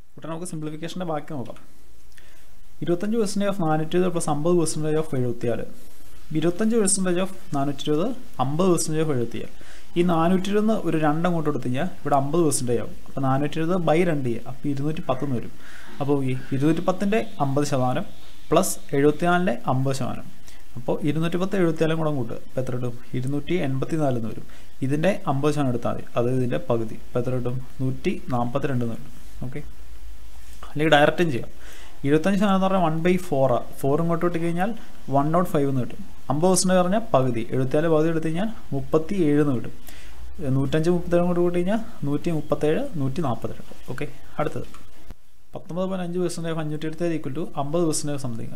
ഇവിടെ നമുക്ക് സിംപ്ലിഫിക്കേഷൻ്റെ ബാക്കി നോക്കാം ഇരുപത്തഞ്ച് പെർസെൻറ്റേജ് ഓഫ് നാനൂറ്റി ഇരുപത് പ്ലസ് അമ്പത് പെർസെൻറ്റേജ് ഓഫ് എഴുപത്തിയാല് ഇരുപത്തഞ്ച് പെർസെൻറ്റേജ് ഓഫ് നാനൂറ്റി ഇരുപത് അമ്പത് പെർസെൻറ്റേജ് ഓഫ് എഴുപത്തിയാല് ഈ നാനൂറ്റി ഇരുപത് ഒരു രണ്ട് അങ്ങോട്ട് കൊടുത്തു കഴിഞ്ഞാൽ ഇവിടെ അമ്പത് പെർസെൻറ്റേജ് ആവും അപ്പോൾ നാനൂറ്റി ഇരുപത് ബൈ രണ്ട് ചെയ്യുക അപ്പോൾ ഇരുന്നൂറ്റി പത്തെന്ന് വരും അപ്പോൾ ഈ ഇരുന്നൂറ്റി പത്തിൻ്റെ അമ്പത് ശതമാനം പ്ലസ് എഴുപത്തിനാലിൻ്റെ അമ്പത് ശതമാനം അപ്പോൾ ഇരുന്നൂറ്റി പത്ത് എഴുപത്തിനാലും കൂടെ കൂട്ടുക അപ്പോൾ എത്ര കിട്ടും ഇരുന്നൂറ്റി എൺപത്തി നാലെന്ന് വരും ഇതിൻ്റെ അമ്പത് ശതമാനം എടുത്താൽ മതി അത് ഇതിൻ്റെ പകുതി അപ്പോൾ എത്ര കിട്ടും നൂറ്റി നാൽപ്പത്തി രണ്ടെന്ന് കിട്ടും ഓക്കെ അല്ലെങ്കിൽ ഡയറക്റ്റും ചെയ്യാം ഇരുപത്തഞ്ച് ശതമാനം എന്ന് പറഞ്ഞാൽ വൺ ബൈ ഫോറാണ് ഫോർ ഇങ്ങോട്ട് വിട്ട് കഴിഞ്ഞാൽ വൺ നോട്ട് ഫൈവ് എന്ന് കിട്ടും അമ്പത് പെർസെൻറ്റ് പറഞ്ഞാൽ പകുതി എഴുപത്തിനാല് പകുതി എടുത്തു കഴിഞ്ഞാൽ മുപ്പത്തി ഏഴ് എന്ന് കിട്ടും നൂറ്റഞ്ച് മുപ്പത്തേഴ് കൊണ്ട് കൂട്ടി കഴിഞ്ഞാൽ നൂറ്റി മുപ്പത്തേഴ് നൂറ്റി നാൽപ്പത്തിരണ്ട് ഓക്കെ അടുത്തത് പത്തൊമ്പത് പോയിൻറ്റ് അഞ്ച് പെർസെൻറ്റേജ് അഞ്ഞൂറ്റി എടുത്തത് ഈക്വൽ ടു അമ്പത് പെർസെൻറ്റേജ് സംതിങ്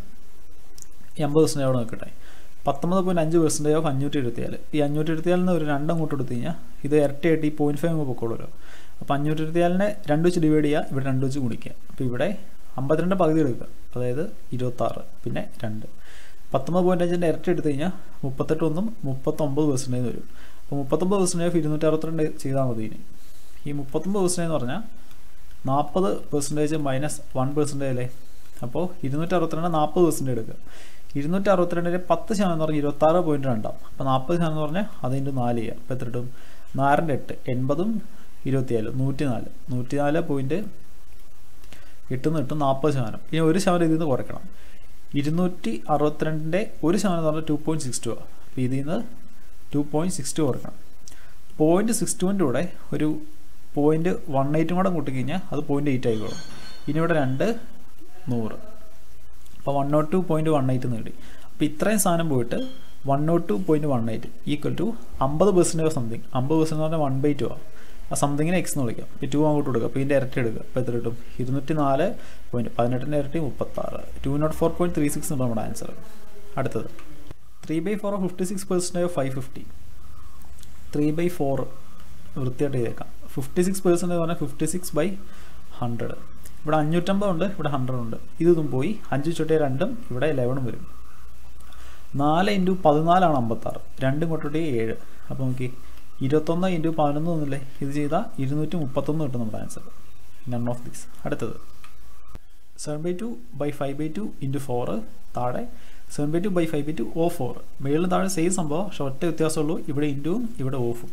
ഈ അമ്പത് പെർസെൻറ്റേജ് അവിടെ നിൽക്കട്ടെ പത്തൊമ്പത് പോയിൻറ്റ് അഞ്ച് പെർസെൻറ്റേജ് ഓഫ് അഞ്ഞൂറ്റി ഇരുപത്തിയാല് ഈ അഞ്ഞൂറ്റി ഇരുപത്തിയാലിൽ നിന്ന് ഒരു രണ്ട് അങ്ങോട്ട് എടുത്തു കഴിഞ്ഞാൽ ഇത് ഇരട്ടിയായിട്ട് ഈ പോയിൻറ്റ് ഫൈവ് പൊക്കോളൂല്ലോ അപ്പോൾ അഞ്ഞൂറ്റി ഇരുപത്തിയാലിനെ രണ്ട് വെച്ച് ഡിവൈഡ് ചെയ്യുക ഇവിടെ രണ്ട് വെച്ച് ഗുണിക്കുക അപ്പോൾ ഇവിടെ അമ്പത്തിരണ്ട് പകുതി എടുക്കുക അതായത് ഇരുപത്താറ് പിന്നെ രണ്ട് പത്തൊമ്പത് പോയിൻറ്റ് അഞ്ചിൻ്റെ ഇരട്ടി എടുത്തു കഴിഞ്ഞാൽ മുപ്പത്തെട്ട് ഒന്നും മുപ്പത്തൊമ്പത് പെർസെൻറ്റേജ് വരും അപ്പോൾ മുപ്പത്തൊമ്പത് പെർസെൻറ്റേജ് ഓഫ് ഇരുന്നൂറ്റി അറുപത്തിരണ്ട് ചെയ്താൽ മതി ഇനി ഈ മുപ്പത്തൊമ്പത് പെർസെൻറ്റേജ് എന്ന് പറഞ്ഞാൽ നാൽപ്പത് പെർസെൻറ്റേജ് മൈനസ് വൺ പെർസെൻറ്റേജ് അല്ലേ അപ്പോൾ ഇരുന്നൂറ്റി അറുപത്തിരണ്ട് നാൽപ്പത് പെർസെൻറ്റേജ് എടുക്കുക ഇരുന്നൂറ്റി അറുപത്തിരണ്ടിന് പത്ത് ശതമാനം എന്ന് പറഞ്ഞാൽ ഇരുപത്താറ് പോയിൻറ്റ് രണ്ടാം അപ്പോൾ നാൽപ്പത് ശതമാനം എന്ന് പറഞ്ഞാൽ അതിൻ്റെ നാല് ചെയ്യുക അപ്പോൾ എത്ര കിട്ടും നാലിൻ്റെ എട്ട് എൺപതും ഇരുപത്തിയാല് നൂറ്റി നാല് നൂറ്റി നാല് പോയിൻറ്റ് എട്ടുന്ന് കിട്ടും നാൽപ്പത് ശതമാനം ഇനി ഒരു ശതമാനം ഇതിൽ നിന്ന് കുറയ്ക്കണം ഇരുന്നൂറ്റി അറുപത്തിരണ്ടിൻ്റെ ഒരു ശതമാനം എന്ന് പറഞ്ഞാൽ ടു പോയിൻറ്റ് സിക്സ് ടു അപ്പോൾ ഇതിൽ നിന്ന് ടു പോയിൻറ്റ് സിക്സ് ടു കുറയ്ക്കണം പോയിൻറ്റ് സിക്സ് ടുവിൻ്റെ കൂടെ ഒരു പോയിൻറ്റ് വൺ എയ്റ്റും കൂടെ കൂട്ടി കഴിഞ്ഞാൽ അത് പോയിൻറ്റ് എയ്റ്റ് ആയിക്കോളും ഇനി ഇവിടെ രണ്ട് നൂറ് അപ്പോൾ one nought two point one eight നേടി അപ്പോൾ ഇത്രയും സാധനം പോയിട്ട് one nought two point one eight equal to അമ്പത് പെർസെൻറ്റേജ് സംതിങ് അമ്പത് പെർസെൻറ്റ് എന്ന് പറഞ്ഞാൽ വൺ ബൈ ടു ആണ് ആ സംതിങ്ങിനെ എക്സ് എന്ന് വിളിക്കാം ഇപ്പോൾ ടു അങ്ങോട്ട് കൊടുക്കുക അപ്പോൾ ഇതിൻ്റെ ഇരട്ടി എടുക്കുക അപ്പോൾ എത്ര കിട്ടും ഇരുന്നൂറ്റി നാല് പോയിൻറ്റ് പതിനെട്ടിൻ്റെ ഇരട്ടി മുപ്പത്താറ് two nought four point three six ഉണ്ട് നമ്മുടെ ആൻസർ അടുത്തത് three by four fifty six percentage five fifty three by four വൃത്തിയായിട്ട് ചെയ്തേക്കാം ഫിഫ്റ്റി സിക്സ് പെർസെൻറ്റേജ് പറഞ്ഞാൽ ഫിഫ്റ്റി സിക്സ് ബൈ ഹൺഡ്രഡ് ഇവിടെ അഞ്ഞൂറ്റമ്പത് ഉണ്ട് ഇവിടെ ഹൺഡ്രഡ് ഉണ്ട് ഇതും പോയി അഞ്ച് ചുട്ടിയ രണ്ടും ഇവിടെ ലെവനും വരും നാല് ഇൻറ്റു പതിനാലാണ് അമ്പത്താറ് രണ്ടും കൊട്ടിട്ട് ഏഴ് അപ്പോൾ നോക്കി ഇരുപത്തൊന്ന് ഇൻറ്റു പതിനൊന്ന് ഒന്നില്ലേ ഇത് ചെയ്താൽ ഇരുന്നൂറ്റി മുപ്പത്തൊന്ന് കിട്ടും നമ്മുടെ ആൻസർ നൺ ഓഫ് ദീസ് അടുത്തത് seven by two by five by two into four താഴെ seven by two by five by two of four മേളിൽ താഴെ സെയിം സംഭവം പക്ഷെ ഒറ്റ വ്യത്യാസമുള്ളൂ ഇവിടെ ഇൻറ്റുവും ഇവിടെ ഓഫും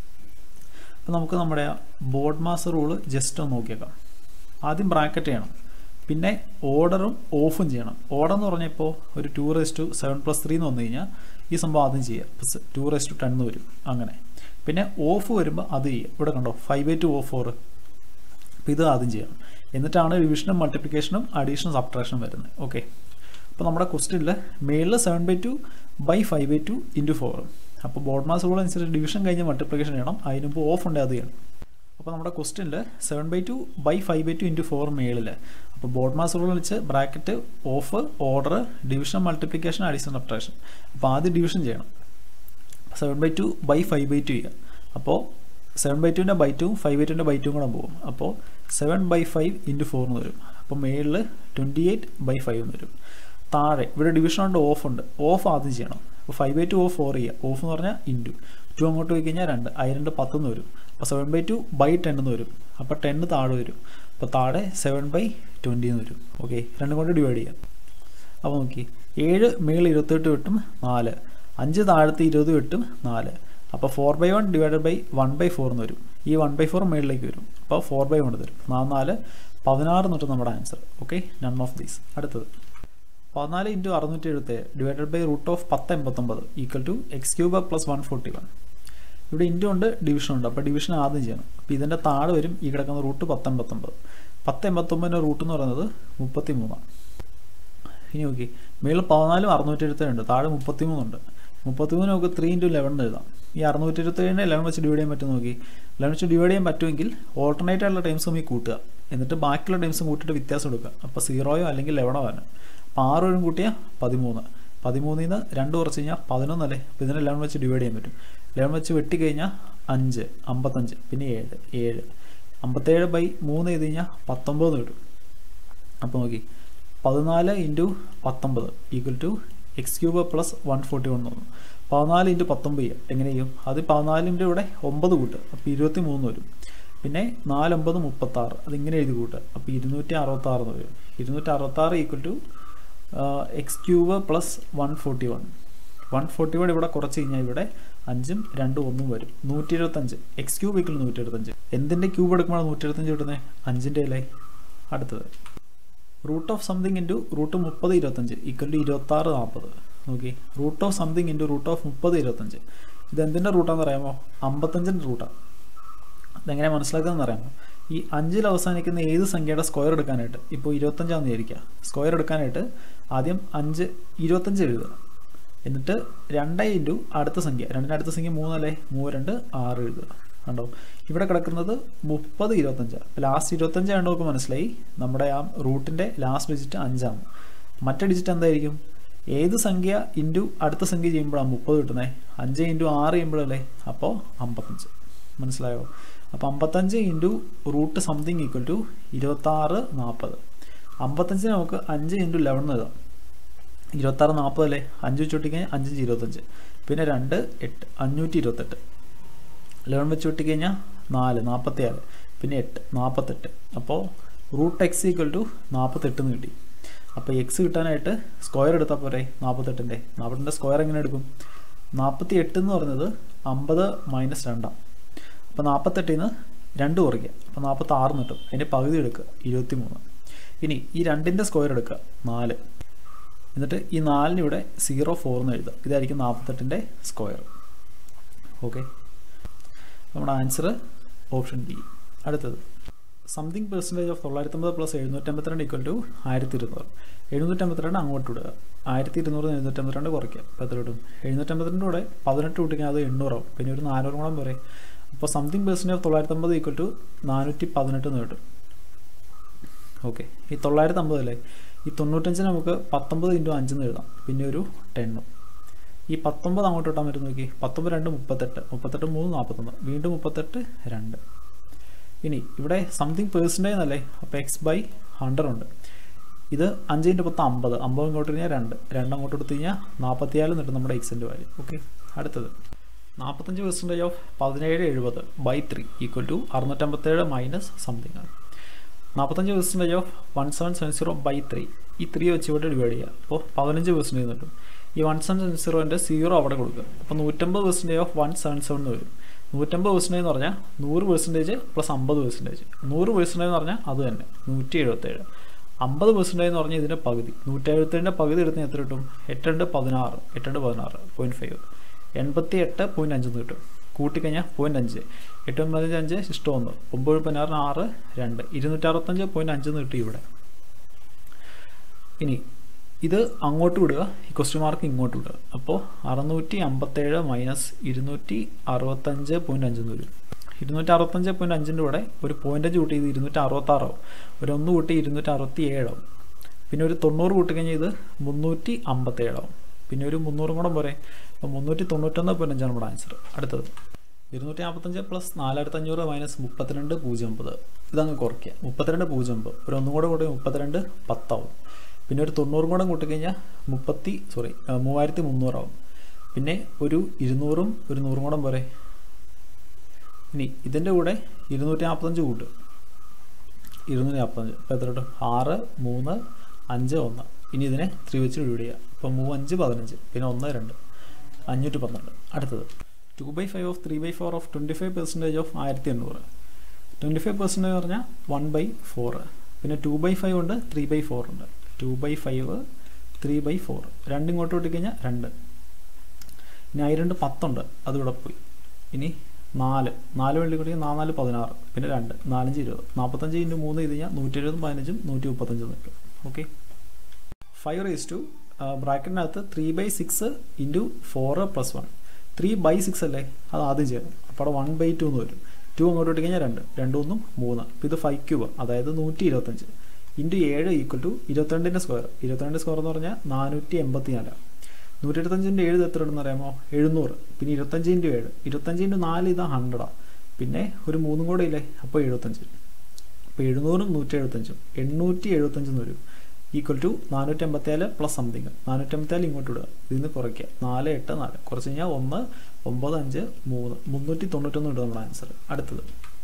അപ്പോൾ നമുക്ക് നമ്മുടെ ബോർഡ് മാസ് റൂള് ജസ്റ്റ് ഒന്ന് നോക്കിയേക്കാം ആദ്യം ബ്രാക്കറ്റ് ചെയ്യണം പിന്നെ ഓർഡറും ഓഫും ചെയ്യണം ഓർഡർ എന്ന് പറഞ്ഞാൽ ഇപ്പോൾ ഒരു two raise two seven plus three എന്ന് വന്നു കഴിഞ്ഞാൽ ഈ സംഭവം ആദ്യം ചെയ്യുക ടു റെസ് ടു ടെൻ എന്ന് വരും അങ്ങനെ പിന്നെ ഓഫ് വരുമ്പോൾ അത് ചെയ്യുക ഇവിടെ കണ്ടോ five by two of four അപ്പോൾ ഇത് ആദ്യം ചെയ്യണം എന്നിട്ടാണ് ഡിവിഷനും മൾട്ടിപ്ലിക്കേഷനും അഡീഷനും സബ്ട്രാക്ഷനും വരുന്നത് ഓക്കെ അപ്പോൾ നമ്മുടെ ക്വസ്റ്റ്യനിൽ മേളിൽ seven by two by five by two into four അപ്പോൾ ബോർഡ് മാസ് റൂൾ അനുസരിച്ച് ഡിവിഷൻ കഴിഞ്ഞ് മൾട്ടിപ്ലിക്കേഷൻ ചെയ്യണം അതിനുമ്പോൾ ഓഫ് ഉണ്ട് അത് ചെയ്യണം അപ്പോൾ നമ്മുടെ ക്വസ്റ്റ്യനിൽ seven by two by five by two into four മേളിൽ അപ്പോൾ ബോർഡ് മാസ് റൂൾ വെച്ച് bracket of order division multiplication additional subtraction അപ്പോൾ ആദ്യം ഡിവിഷൻ ചെയ്യണം seven by two by five by two ചെയ്യുക അപ്പോൾ സെവൻ ബൈ ടുവിൻ്റെ ബൈ ടു ഫൈവ് ബൈ ടുവിൻ്റെ ബൈ ടു കൂടെ പോകും അപ്പോൾ seven by five into four എന്ന് വരും അപ്പോൾ മേളിൽ ട്വൻറ്റി എയ്റ്റ് ബൈ ഫൈവ് എന്ന് വരും താഴെ ഇവിടെ ഡിവിഷൻ ഉണ്ട് ഓഫ് ഉണ്ട് ഓഫ് ആദ്യം ചെയ്യണം അപ്പോൾ five by two of four ചെയ്യുക ഓഫ് എന്ന് പറഞ്ഞാൽ ഇൻറ്റു ടു അങ്ങോട്ട് പോയി കഴിഞ്ഞാൽ രണ്ട് അതിൽ രണ്ട് പത്തെന്ന് വരും അപ്പോൾ seven by two by ten എന്ന് വരും അപ്പോൾ ടെന്ന് താഴെ വരും അപ്പോൾ താഴെ സെവൻ ബൈ ട്വൻറ്റി എന്ന് വരും ഓക്കെ രണ്ടും കൊണ്ട് ഡിവൈഡ് ചെയ്യാം അപ്പോൾ നോക്കി ഏഴ് മേളിൽ ഇരുപത്തെട്ട് കിട്ടും നാല് അഞ്ച് താഴത്ത് ഇരുപത് കിട്ടും നാല് അപ്പോൾ four by one divided by one by four എന്ന് വരും ഈ വൺ ബൈ ഫോർ മേളിലേക്ക് വരും അപ്പോൾ ഫോർ ബൈ വൺ തരും നാല് നാല് പതിനാറ് എന്ന് കിട്ടും നമ്മുടെ answer okay none of these അടുത്തത് പതിനാല് ഇൻറ്റു അറുന്നൂറ്റി എഴുപത്തേഴ് ഡിവൈഡഡ് ബൈ റൂട്ട് ഓഫ് പത്ത് എൺപത്തൊമ്പത് equal to X cube plus one forty one ഇവിടെ ഇൻറ്റു ഉണ്ട് ഡിവിഷൻ ഉണ്ട് അപ്പോൾ ഡിവിഷൻ ആദ്യം ചെയ്യണം അപ്പോൾ ഇതിൻ്റെ താഴെ വരും ഈ കിടക്കുന്ന റൂട്ട് പത്ത് എൺപത്തൊമ്പത് പത്ത് എൺപത്തൊമ്പതിൻ്റെ റൂട്ട് എന്ന് പറയുന്നത് മുപ്പത്തി മൂന്നാണ് ഇനി നോക്കി മേളിൽ പതിനാലും അറുന്നൂറ്റി എഴുപത്തേഴുണ്ട് താഴെ മുപ്പത്തി മൂന്നുണ്ട് മുപ്പത്തി മൂന്ന് നമുക്ക് ത്രീ ഇൻറ്റു ലെവൻ എഴുതാം ഈ അറുന്നൂറ്റി ഇരുപത്തേഴിനെ ലെവൻ വെച്ച് ഡിവൈഡ് ചെയ്യാൻ പറ്റും നോക്കി ലെവൻ വെച്ച് ഡിവൈഡ് ചെയ്യാൻ പറ്റുമെങ്കിൽ ഓൾട്ടർനേറ്റ് ആയിട്ടുള്ള ടൈംസും ഈ കൂട്ടുക എന്നിട്ട് ബാക്കിയുള്ള ടൈംസും കൂട്ടിയിട്ട് വ്യത്യാസം എടുക്കുക അപ്പോൾ സീറോയോ അല്ലെങ്കിൽ ലെവനോ ആണ് അപ്പോൾ ആറ് വരും കൂട്ടിയാൽ പതിമൂന്ന് പതിമൂന്നിൽ നിന്ന് രണ്ട് കുറച്ച് കഴിഞ്ഞാൽ പതിനൊന്നല്ലേ അപ്പോൾ ഇതിനെ ലെവൻ വെച്ച് ഡിവൈഡ് ചെയ്യാൻ പറ്റും ലെവൻ വെച്ച് വെട്ടിക്കഴിഞ്ഞാൽ അഞ്ച് അമ്പത്തഞ്ച് പിന്നെ ഏഴ് ഏഴ് അമ്പത്തേഴ് ബൈ മൂന്ന് ചെയ്ത് കഴിഞ്ഞാൽ പത്തൊമ്പത് കിട്ടും അപ്പോൾ നോക്കി പതിനാല് ഇൻറ്റു പത്തൊമ്പത് equal to X cube plus one forty one തോന്നും പതിനാല് ഇൻറ്റു പത്തൊമ്പത് ചെയ്യുക എങ്ങനെ ചെയ്യും അത് പതിനാലിൻ്റെ ഇവിടെ ഒമ്പത് കൂട്ടുക അപ്പോൾ ഇരുപത്തി മൂന്ന് വരും പിന്നെ നാലൊമ്പത് മുപ്പത്താറ് അതിങ്ങനെ എഴുതി കൂട്ടുക അപ്പോൾ ഇരുന്നൂറ്റി അറുപത്താറ് എന്ന് വരും ഇരുന്നൂറ്റി അറുപത്താറ് equal to X cube plus one forty one one forty one ഇവിടെ കുറച്ച് കഴിഞ്ഞാൽ ഇവിടെ അഞ്ചും രണ്ടും ഒന്നും വരും നൂറ്റി ഇരുപത്തഞ്ച് എക്സ് ക്യൂബ് ഈക്വൽ നൂറ്റി ഇരുപത്തഞ്ച് എന്തിൻ്റെ ക്യൂബ് എടുക്കുമ്പോൾ നൂറ്റി ഇരുപത്തഞ്ച് കിട്ടുന്നത് അഞ്ചിൻ്റെ അല്ലേ അടുത്തത് root of something into root മുപ്പത് ഇരുപത്തഞ്ച് ഈക്വൽ ടു ഇരുപത്താറ് നാൽപ്പത് നോക്കി root of something into root of മുപ്പത് ഇരുപത്തഞ്ച് ഇത് എന്തിൻ്റെ റൂട്ടാണെന്ന് അറിയാമോ അമ്പത്തഞ്ചിൻ്റെ റൂട്ടാണ് അതെങ്ങനെ മനസ്സിലാക്കുന്നതെന്ന് അറിയാമോ ഈ അഞ്ചിൽ അവസാനിക്കുന്ന ഏത് സംഖ്യയുടെ സ്ക്വയർ എടുക്കാനായിട്ട് ഇപ്പോൾ ഇരുപത്തഞ്ചാന്ന് വിചാരിക്കുക സ്ക്വയർ എടുക്കാനായിട്ട് ആദ്യം അഞ്ച് ഇരുപത്തഞ്ച് എഴുതുക എന്നിട്ട് രണ്ട് ഇൻറ്റു അടുത്ത സംഖ്യ രണ്ടിൻ്റെ അടുത്ത സംഖ്യ മൂന്നല്ലേ മൂന്ന് രണ്ട് ആറ് എഴുതുക കണ്ടോ ഇവിടെ കിടക്കുന്നത് മുപ്പത് ഇരുപത്തഞ്ചാണ് അപ്പോൾ ലാസ്റ്റ് ഇരുപത്തഞ്ച് ആയതുകൊണ്ട് നമുക്ക് മനസ്സിലായി നമ്മുടെ ആ റൂട്ടിൻ്റെ ലാസ്റ്റ് ഡിജിറ്റ് അഞ്ചാണ് മറ്റേ ഡിജിറ്റ് എന്തായിരിക്കും ഏത് സംഖ്യ ഇൻറ്റു അടുത്ത സംഖ്യ ചെയ്യുമ്പോഴാണ് മുപ്പത് കിട്ടുന്നത് അഞ്ച് ഇൻറ്റു ആറ് ചെയ്യുമ്പോഴല്ലേ അപ്പോൾ അമ്പത്തഞ്ച് മനസ്സിലായോ അപ്പോൾ അമ്പത്തഞ്ച് into root something equal to ഇരുപത്താറ് നാൽപ്പത് അമ്പത്തഞ്ചിന് നമുക്ക് അഞ്ച് ഇൻറ്റു ലെവൻ എന്ന് എഴുതാം ഇരുപത്താറ് നാൽപ്പത് അല്ലേ അഞ്ച് വെച്ച് ഒട്ടിക്കഴിഞ്ഞാൽ അഞ്ചഞ്ച് ഇരുപത്തഞ്ച് പിന്നെ രണ്ട് എട്ട് അഞ്ഞൂറ്റി ഇരുപത്തെട്ട് ലെവൻ വെച്ച് ഒട്ടിക്കഴിഞ്ഞാൽ നാല് നാൽപ്പത്തി ആറ് പിന്നെ എട്ട് നാൽപ്പത്തെട്ട് അപ്പോൾ റൂട്ട് എക്സ് ഈക്വൽ ടു നാൽപ്പത്തെട്ട് എന്ന് കിട്ടി അപ്പോൾ എക്സ് കിട്ടാനായിട്ട് സ്ക്വയർ എടുത്താൽ പോരെ നാൽപ്പത്തെട്ടിൻ്റെ നാൽപ്പത്തെട്ടിൻ്റെ സ്ക്വയർ എങ്ങനെ എടുക്കും നാൽപ്പത്തി എട്ട് എന്ന് പറഞ്ഞത് അമ്പത് മൈനസ് രണ്ടാണ് അപ്പോൾ നാൽപ്പത്തെട്ടിൽ നിന്ന് രണ്ട് കുറയ്ക്കുക അപ്പോൾ നാൽപ്പത്തി ആറ് കിട്ടും അതിൻ്റെ പകുതി എടുക്കുക ഇരുപത്തി മൂന്ന് ഇനി ഈ രണ്ടിൻ്റെ സ്ക്വയർ എടുക്കുക നാല് എന്നിട്ട് ഈ നാലിന് ഇവിടെ സീറോ ഫോർ എന്ന് എഴുതുക ഇതായിരിക്കും നാൽപ്പത്തെട്ടിൻ്റെ സ്ക്വയർ ഓക്കെ നമ്മുടെ ആൻസർ ഓപ്ഷൻ ഡി അടുത്തത് സംതിങ് പെർസെൻറ്റേജ് ഓഫ് തൊള്ളായിരത്തമ്പത് പ്ലസ് എഴുന്നൂറ്റമ്പത്തിരണ്ട് ഈക്വൽ ടു ആയിരത്തി ഇരുന്നൂറ് എഴുന്നൂറ്റമ്പത്തിരണ്ട് അങ്ങോട്ട് വിടുക ആയിരത്തി ഇരുന്നൂറ് എഴുന്നൂറ്റമ്പത്തിരണ്ട് കുറയ്ക്കുക അപ്പോൾ എത്ര കിട്ടും എഴുന്നൂറ്റമ്പത്തിരണ്ട് കൂടെ പതിനെട്ട് കൂട്ടിക്കാൻ അത് എണ്ണൂറാവും പിന്നെ ഒരു നാനൂറ് കൂടെ പോരെ അപ്പോൾ സംതിങ് പെർസെൻറ്റേജ് ഓഫ് തൊള്ളായിരത്തമ്പത് ഈക്വൽ ടു നാനൂറ്റി പതിനെട്ട് എന്ന് കിട്ടും ഓക്കെ ഈ തൊള്ളായിരത്തി അമ്പത് അല്ലേ ഈ തൊണ്ണൂറ്റഞ്ചിന് നമുക്ക് പത്തൊമ്പത് ഇൻറ്റു അഞ്ചെന്ന് എഴുതാം പിന്നെ ഒരു ടെണ്ണും ഈ പത്തൊമ്പത് അങ്ങോട്ട് ഇട്ടാൻ പറ്റും നോക്കി പത്തൊമ്പത് രണ്ട് മുപ്പത്തെട്ട് മുപ്പത്തെട്ട് മൂന്ന് നാൽപ്പത്തൊന്ന് വീണ്ടും മുപ്പത്തെട്ട് രണ്ട് ഇനി ഇവിടെ സംതിങ് പേഴ്സൻറ്റേജ് എന്നല്ലേ അപ്പോൾ എക്സ് ബൈ ഹൺഡ്രഡ് ഉണ്ട് ഇത് അഞ്ചിൻ്റെ പത്ത് അമ്പത് അമ്പത് ഇങ്ങോട്ട് കഴിഞ്ഞാൽ രണ്ട് രണ്ട് അങ്ങോട്ട് എടുത്തു കഴിഞ്ഞാൽ നാൽപ്പത്തിയാല് എന്നിട്ട് നമ്മുടെ എക്സിൻ്റെ വാല്യൂ ഓക്കെ അടുത്തത് നാൽപ്പത്തഞ്ച് പെർസെൻറ്റേജ് ഓഫ് പതിനേഴ് എഴുപത് ബൈ ത്രീ ഈക്വൽ ടു അറുന്നൂറ്റമ്പത്തേഴ് മൈനസ് സംതിങ് ആണ് നാൽപ്പത്തഞ്ച് percentage of one seven seven zero by three ഈ ത്രീ വെച്ച് ഇവിടെ ഡിവൈഡ് ചെയ്യുക അപ്പോൾ പതിനഞ്ച് പെർസെൻറ്റേജ് കിട്ടും ഈ വൺ സെവൻ സെവൻ സീറോൻ്റെ സീറോ അവിടെ കൊടുക്കുക അപ്പോൾ നൂറ്റമ്പത് percentage of one seven seven എന്ന് വരും നൂറ്റമ്പത് പെർസെൻറ്റേജ് എന്ന് പറഞ്ഞാൽ നൂറ് പെർസെൻറ്റേജ് പ്ലസ് അമ്പത് പെർസെൻറ്റേജ് നൂറ് പെർസെൻറ്റേജ് എന്ന് പറഞ്ഞാൽ അത് തന്നെ നൂറ്റി എഴുപത്തേഴ് അമ്പത് പെർസെൻറ്റേജ് എന്ന് പറഞ്ഞാൽ ഇതിൻ്റെ പകുതി നൂറ്റി എഴുപത്തേഴിൻ്റെ പകുതി എടുത്ത് എത്ര കിട്ടും എട്ടുണ്ട് പതിനാറ് എട്ടുണ്ട് പതിനാറ് പോയിൻറ്റ് ഫൈവ് എൺപത്തി എട്ട് പോയിൻറ്റ് അഞ്ചെന്ന് കിട്ടും കൂട്ടിക്കഴിഞ്ഞാൽ പോയിൻറ്റ് അഞ്ച് എട്ട് ഒമ്പത് അഞ്ച് ഇഷ്ടം ഒന്ന് ഒമ്പത് പതിനാറിന് ആറ് രണ്ട് ഇരുന്നൂറ്ററുപത്തഞ്ച് പോയിൻറ്റ് അഞ്ചെന്ന് കിട്ടി ഇവിടെ ഇനി ഇത് അങ്ങോട്ട് വിടുക ഈ ക്വസ്റ്റ്യൻ മാർക്ക് ഇങ്ങോട്ട് വിടുക അപ്പോൾ അറുന്നൂറ്റി അമ്പത്തേഴ് മൈനസ് ഇരുന്നൂറ്റി അറുപത്തഞ്ച് പോയിൻറ്റ് അഞ്ചെന്ന് വരും ഇരുന്നൂറ്റി അറുപത്തഞ്ച് പോയിൻറ്റ് അഞ്ചിൻ്റെ കൂടെ ഒരു പോയിൻ്റ് അഞ്ച് കൂട്ടി ഇത് ഇരുന്നൂറ്റി അറുപത്താറാവും ഒരു ഒന്ന് കൂട്ടി ഇരുന്നൂറ്റി അറുപത്തി ഏഴാവും പിന്നെ ഒരു തൊണ്ണൂറ് കൂട്ടി കഴിഞ്ഞാൽ ഇത് മുന്നൂറ്റി അമ്പത്തേഴാവും പിന്നെ ഒരു മുന്നൂറും കൂടെ പോരെ അപ്പോൾ മുന്നൂറ്റി തൊണ്ണൂറ്റൊന്ന് പോയിൻറ്റ് അഞ്ചാണ് നമ്മുടെ ആൻസർ അടുത്തത് ഇരുന്നൂറ്റി നാൽപ്പത്തഞ്ച് പ്ലസ് നാലായിരത്തി അഞ്ഞൂറ് മൈനസ് മുപ്പത്തിരണ്ട് പൂജ്യം ഒമ്പത് ഇതങ്ങ് കുറയ്ക്കുക മുപ്പത്തിരണ്ട് പൂജ്യം ഒമ്പത് ഒരു ഒന്നും കൂടെ കൂടി മുപ്പത്തിരണ്ട് പത്താവും പിന്നെ ഒരു തൊണ്ണൂറും കൂടെ കൂട്ടിക്കഴിഞ്ഞാൽ മുപ്പത്തി സോറി മൂവായിരത്തി മുന്നൂറാവും പിന്നെ ഒരു ഇരുന്നൂറും ഒരു നൂറും കൂടെ പോരെ ഇനി ഇതിൻ്റെ കൂടെ ഇരുന്നൂറ്റി നാൽപ്പത്തഞ്ച് കൂട്ട് ഇരുന്നൂറ്റി നാൽപ്പത്തഞ്ച് ഇപ്പോൾ എത്ര കിട്ടും ആറ് മൂന്ന് അഞ്ച് ഒന്ന് ഇനി ഇതിനെ ത്രീ വെച്ച് ഡിവൈഡ് ചെയ്യുക ഇപ്പോൾ മൂവഞ്ച് പതിനഞ്ച് പിന്നെ ഒന്ന് രണ്ട് അഞ്ഞൂറ്റി പന്ത്രണ്ട് അടുത്തത് two by five of three by four of twenty five percentage of ആയിരത്തി എണ്ണൂറ് ട്വൻറ്റി ഫൈവ് പെർസെൻറ്റേജ് പറഞ്ഞാൽ വൺ ബൈ ഫോർ പിന്നെ ടു ബൈ ഫൈവ് ഉണ്ട് ത്രീ ബൈ ഫോർ ഉണ്ട് two by five three by four രണ്ട് ഇങ്ങോട്ട് വിട്ടിക്കഴിഞ്ഞാൽ രണ്ട് ഇനി ആയി രണ്ട് പത്തുണ്ട് അത് ഇവിടെ പോയി ഇനി നാല് നാല് വെള്ളി കൂടി നാല് പതിനാറ് പിന്നെ രണ്ട് നാലഞ്ച് ഇരുപത് നാൽപ്പത്തഞ്ച് ഇൻറ്റു മൂന്ന് ചെയ്ത് കഴിഞ്ഞാൽ നൂറ്റി എഴുപതും പതിനഞ്ചും നൂറ്റി മുപ്പത്തഞ്ചും നിൽക്കും ഓക്കെ ഫൈവ് റേസ് ടു ബ്രാക്കറ്റിനകത്ത് three by six into four plus one three by six അല്ലേ അത് ആദ്യം ചെയ്യണം അപ്പോൾ അവിടെ വൺ ബൈ ടു എന്ന് വരും ടു അങ്ങോട്ട് ഇട്ട് കഴിഞ്ഞാൽ രണ്ട് രണ്ടൊന്നും മൂന്ന് അപ്പോൾ ഇത് ഫൈവ് ക്യൂബ് അതായത് നൂറ്റി ഇരുപത്തഞ്ച് ഇൻറ്റു ഏഴ് ഈക്വൽ ടു ഇരുപത്തിരണ്ടിൻ്റെ സ്ക്വയർ ഇരുപത്തിരണ്ട് സ്ക്വയർ എന്ന് പറഞ്ഞാൽ നാനൂറ്റി എൺപത്തി നാല് നൂറ്റി ഇരുപത്തഞ്ചിൻ്റെ ഏഴ് എത്ര ഇടുന്ന അറിയാമോ എഴുന്നൂറ് പിന്നെ ഇരുപത്തഞ്ച് ഇൻറ്റു ഏഴ് ഇരുപത്തഞ്ച് ഇൻറ്റു നാല് ഇതാ ഹൺഡ്രഡാണ് പിന്നെ ഒരു മൂന്നും കൂടെ ഇല്ലേ അപ്പോൾ എഴുപത്തഞ്ച് അപ്പോൾ എഴുന്നൂറും നൂറ്റി എഴുപത്തഞ്ചും എണ്ണൂറ്റി എഴുപത്തഞ്ചെന്ന് വരും ഈക്വൽ ടു നാനൂറ്റി എൺപത്തിയാല് പ്ലസ് സംതിങ് നാനൂറ്റി എൺപത്തിയാല് ഇങ്ങോട്ട് ഇടുക ഇതിൽ നിന്ന് കുറയ്ക്കുക നാല് എട്ട് നാല് കുറച്ച് കഴിഞ്ഞാൽ ഒന്ന് ഒമ്പത് അഞ്ച് മൂന്ന് മുന്നൂറ്റി തൊണ്ണൂറ്റൊന്ന് ഇടുക നമ്മുടെ ആൻസർ അടുത്തത്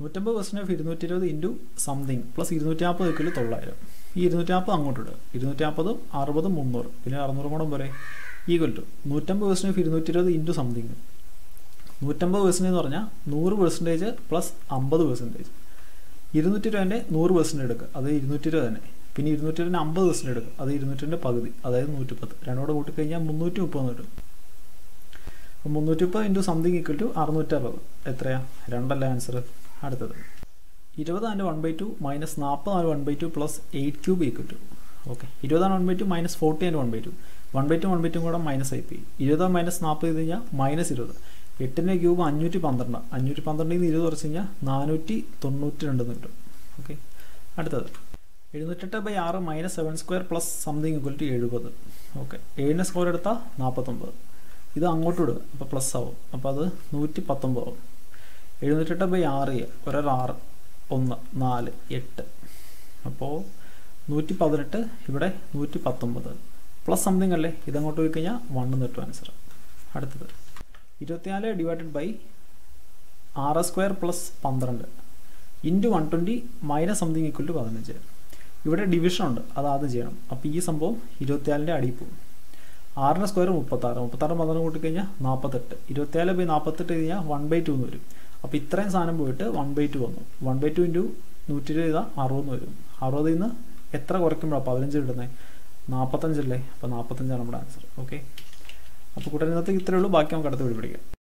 നൂറ്റമ്പത് പെർസെൻറ്റ് ഓഫ് ഇരുന്നൂറ്റി ഇരുപത് ഇൻറ്റു സംതിങ് പ്ലസ് ഇരുന്നൂറ്റി നാൽപ്പത് വെക്കൽ തൊള്ളായിരം ഈ ഇരുന്നൂറ്റി നാൽപ്പത് അങ്ങോട്ട് ഇടുക ഇരുന്നൂറ്റി നാൽപ്പതും അറുപതും മുന്നൂറ് പിന്നെ അറുന്നൂറ് കൂടെ പോരെ ഈക്വൽ ടു നൂറ്റമ്പത് പെർസെൻറ്റ് ഓഫ് ഇരുന്നൂറ്റി ഇരുപത് ഇൻറ്റു സംതിങ് നൂറ്റമ്പത് പെർസെൻറ്റേജ് എന്ന് പറഞ്ഞാൽ നൂറ് പെർസെൻറ്റേജ് പ്ലസ് അമ്പത് പെർസെൻറ്റേജ് ഇരുന്നൂറ്റി രൂപേൻ്റെ നൂറ് പെർസെൻറ്റ് എടുക്കുക അത് ഇരുന്നൂറ്റി രൂപ തന്നെ പിന്നെ ഇരുന്നൂറ്റി രൂപേൻ്റെ അമ്പത് പെർസെൻറ്റ് എടുക്കുക അത് ഇരുന്നൂറ്റിൻ്റെ പകുതി അതായത് നൂറ്റിപ്പത്ത് രണ്ടോടെ കൂട്ടിക്കഴിഞ്ഞാൽ മുന്നൂറ്റി മുപ്പത് കിട്ടും അപ്പോൾ മുന്നൂറ്റി മുപ്പത് ഇൻറ്റു സംതിങ് ഈക്വൽ ടു അറുന്നൂറ്ററുപത് എത്രയാ രണ്ടല്ല ആൻസർ അടുത്തത് ഇരുപതാണ് വൺ ബൈ ടു മൈനസ് നാൽപ്പതാണ് one by two plus eight cube equal to okay ഇരുപതാണ് one by two minus forty and one by two one by two one by two കൂടെ minus ആയി പോയി ഇരുപത് മൈനസ് നാൽപ്പത് ചെയ്ത് കഴിഞ്ഞാൽ മൈനസ് ഇരുപത് എട്ടിൻ്റെ ക്യൂബ് അഞ്ഞൂറ്റി പന്ത്രണ്ട് അഞ്ഞൂറ്റി പന്ത്രണ്ടിൽ നിന്ന് ഇരുപത് കുറച്ച് കഴിഞ്ഞാൽ നാനൂറ്റി തൊണ്ണൂറ്റി രണ്ടെന്ന് കിട്ടും ഓക്കെ അടുത്തത് എഴുന്നൂറ്റെട്ട് ബൈ ആറ് minus seven square plus something equal to എഴുപത് ഓക്കെ ഏഴിൻ്റെ സ്ക്വയർ എടുത്താൽ നാൽപ്പത്തൊമ്പത് ഇത് അങ്ങോട്ട് വിടുക അപ്പോൾ പ്ലസ് ആവും അപ്പോൾ അത് നൂറ്റി പത്തൊമ്പത് ആവും എഴുന്നൂറ്റെട്ട് ബൈ ആറ് ചെയ്യുക ഒരൊരു ആറ് ഒന്ന് നാല് എട്ട് അപ്പോൾ നൂറ്റി പതിനെട്ട് ഇവിടെ നൂറ്റി പത്തൊമ്പത് പ്ലസ് സംതിങ് അല്ലേ ഇതങ്ങോട്ട് പോയി കഴിഞ്ഞാൽ വണ്ണ് കിട്ടും ആൻസർ അടുത്തത് ഇരുപത്തിനാല് ഡിവൈഡഡ് ബൈ ആറ് സ്ക്വയർ പ്ലസ് പന്ത്രണ്ട് into one twenty minus something equal to പതിനഞ്ച് ഇവിടെ ഡിവിഷൻ ഉണ്ട് അത് ആദ്യം ചെയ്യണം അപ്പോൾ ഈ സംഭവം ഇരുപത്തിനാലിൻ്റെ അടിയിൽ പോകും ആറിൻ്റെ സ്ക്വയർ മുപ്പത്താറ് മുപ്പത്താറ് പന്ത്രണ്ട് കൂട്ടിക്കഴിഞ്ഞാൽ നാൽപ്പത്തെട്ട് ഇരുപത്തിനാല് ബൈ നാൽപ്പത്തെട്ട് കഴിഞ്ഞാൽ വൺ ബൈ ടു എന്ന് വരും അപ്പോൾ ഇത്രയും സാധനം പോയിട്ട് വൺ ബൈ ടു വന്നു വൺ ബൈ ടു ഇൻറ്റു നൂറ്റി ഇരുപത് ചെയ്താൽ അറുപത് വരും അറുപതിൽ നിന്ന് എത്ര കുറയ്ക്കുമ്പോഴാണ് പതിനഞ്ച് കിട്ടുന്നത് നാൽപ്പത്തഞ്ചല്ലേ അപ്പോൾ നാൽപ്പത്തഞ്ചാണ് നമ്മുടെ ആൻസർ ഓക്കെ അപ്പോൾ കൂട്ടുകാർ ഇന്നത്തെ ഇത്രയേ ഉള്ളൂ ബാക്കി നമുക്ക് അടുത്ത് പിടിപിടിക്കാം